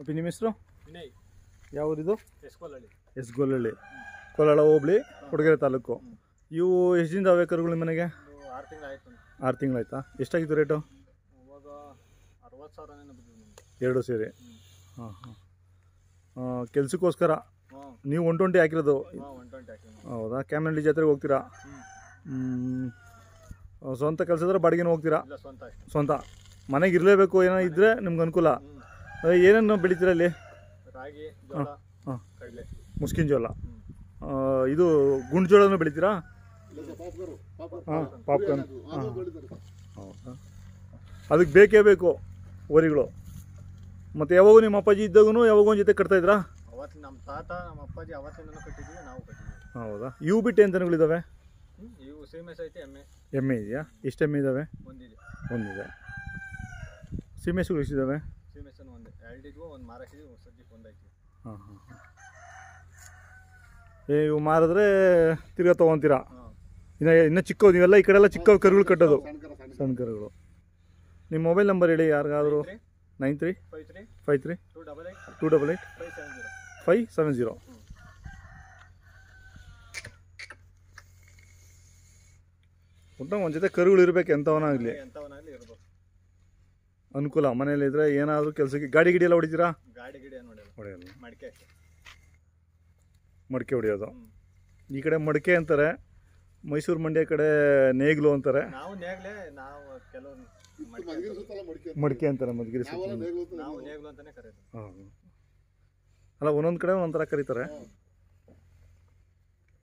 ಅಪ್ಪಿ ನಿಮ್ಮ ಹೆಸರು ವಿನಯ್ ಯಾವ ಊರಿದು ಎಸ್ಕೋಲಹಳ್ಳಿ ಎಸ್ ಗೊಲ್ಲಳ್ಳಿ ಕೋಲಾರ ಹೋಬಳಿ ಕೊಡಗೆರೆ ತಾಲೂಕು ಇವು ಎಷ್ಟು ದಿನದ ಅವೇ ಕರುಗಳು ಮನೆಗೆ ಒಂದು ಆರು ತಿಂಗಳು ಆಯ್ತು ಆರು ತಿಂಗಳಾಯ್ತಾ ಎಷ್ಟಾಗಿತ್ತು ರೇಟು ಅವಾಗ ಅರವತ್ತು ಸಾವಿರನೇ ಬಿದ್ದಿದ್ದು ನಮಗೆ ಎರಡು ಸೇರಿ ಹಾಂ ಹಾಂ ಕೆಲ್ಸಕ್ಕೋಸ್ಕರ ಹ್ಞೂ ನೀವು ಒನ್ ಟ್ವೆಂಟಿ ಹಾಕಿರೋದು ಹಾಂ ಒನ್ ಟ್ವೆಂಟಿ ಹಾಕಿ ಹೌದಾ ಕ್ಯಾಮನಹಳ್ಳಿ ಜಾತ್ರೆಗೆ ಹೋಗ್ತೀರಾ ಹ್ಞೂ ಹ್ಮ್. ಆ, ಸ್ವಂತ ಕೆಲಸ ಇದ್ರೆ ಬಾಡಿಗೆನೂ ಹೋಗ್ತೀರಾ ಇಲ್ಲ ಸ್ವಂತ ಅಷ್ಟೇ ಸ್ವಂತ ಮನೆಗೆ ಇರಲೇಬೇಕು ಏನೋ ಇದ್ದರೆ ನಿಮ್ಗೆ ಅನುಕೂಲ ಹ್ಞೂ ಅದೇ ಏನೇನು ಬೆಳಿತೀರಾ ಇಲ್ಲಿ ರಾಗಿ ಜೋಳ ಹಾಂ ಕಡಲೆ ಮುಸ್ಕಿನ ಜೋಳ ಹ್ಞೂ ಆ, ಇದು ಗುಂಡು ಜೋಳನೂ ಬೆಳಿತೀರಾ ಹಾಂ ಪಾಪ್ಕಾರ್ನ್ ಹಾಂ ಹೌದಾ ಅದಕ್ಕೆ ಬೇಕೇ ಬೇಕು ಓರಿಗಳು ಮತ್ತು ಯಾವಾಗೂ ನಿಮ್ಮ ಅಪ್ಪಾಜಿ ಇದ್ದಾಗೂ ಯಾವಾಗೂ ಒಂದು ಜೊತೆ ಕಟ್ತಾ ಇದ್ರಾ ಅವತ್ತು ನಮ್ಮ ತಾತ ನಮ್ಮ ಅಪ್ಪಾಜಿ ಅವತ್ತಿಂದನೂ ಕಟ್ಟಿದ್ವಿ ನಾವು ಕಟ್ಟಿದ್ವಿ ಹೌದಾ ಇವು ಬಿಟ್ಟು ಎಂತನುಗಳಿದ್ದಾವೆ ಹ್ಞೂ ಇವು ಸೀಮೆಸ್ ಐತೆ ಎಮ್ಮೆ ಎಮ್ಮೆ ಇದೆಯಾ ಎಷ್ಟು ಎಮ್ಮೆ ಇದ್ದಾವೆ ಒಂದಿದೆ ಒಂದಿದೆ ಸೀಮೆಸುಗಳು ಎಷ್ಟಿದ್ದಾವೆ ಸೀಮೆಸನ್ನು ಒಂದೇ ಎರಡಿದ್ವು ಒಂದು ಮಾರಾಕಿದ್ವಿ ಒಂದು ಸದ್ಯಕ್ಕೆ ಒಂದೈತಿ ಹಾಂ ಹಾಂ ಹಾಂ ಏ ಇವು ಮಾರಿದ್ರೆ ತಿರ್ಗಾ ತೊಗೊತೀರಾ ಹಾಂ ಇನ್ನು ಇನ್ನೂ ಚಿಕ್ಕವು ನೀವೆಲ್ಲ ಈ ಕಡೆ ಎಲ್ಲ ಚಿಕ್ಕ ಕರುಗಳು ಕಟ್ಟೋದು ಸಣ್ಣ ಕರುಗಳು ನಿಮ್ಮ ಮೊಬೈಲ್ ನಂಬರ್ ಹೇಳಿ ಯಾರಿಗಾದರೂ three nine three five three five three two double eight two double eight five seven zero five seven zero ಒಟ್ಟು ಒಂದು ಜೊತೆ ಕರುಗಳು ಇರಬೇಕು ಎಂಥವನಾಗಲಿ ಎಂಥವನಾಗಲಿ ಇರ್ಬೇಕು ಅನುಕೂಲ ಮನೇಲಿ ಇದ್ರೆ ಏನಾದರೂ ಕೆಲಸಕ್ಕೆ ಗಾಡಿ ಗಿಡಿ ಎಲ್ಲ ಹೊಡಿತೀರಾ ಗಾಡಿ ಗಿಡಿ ಏನು ನೋಡಿಲ್ಲ ಹೊಡೆಯಲ್ಲ ಮಡಿಕೆ ಅಷ್ಟೇ ಮಡಿಕೆ ಹೊಡೆಯೋದು ಹ್ಞೂ ಈ ಕಡೆ ಮಡಿಕೆ ಅಂತಾರೆ ಮೈಸೂರು ಮಂಡ್ಯ ಕಡೆ ನೇಗ್ಲು ಅಂತಾರೆ ನಾವು ನೇಗ್ಲೆ ನಾವು ಕೆಲವು ಮಡಿಕೆ ಮಡಿಕೆ ಅಂತಾರೆ ಮಧುಗಿರಿ ಸುತ್ತ ನಾವು ನೇಗ್ಲು ಅಂತಾನೆ ಕರೆಯೋದು ಹಾಂ ಅಲ್ಲ ಒಂದೊಂದು ಕಡೆ ಒಂದೊಂದು ಥರ ಕರೀತಾರೆ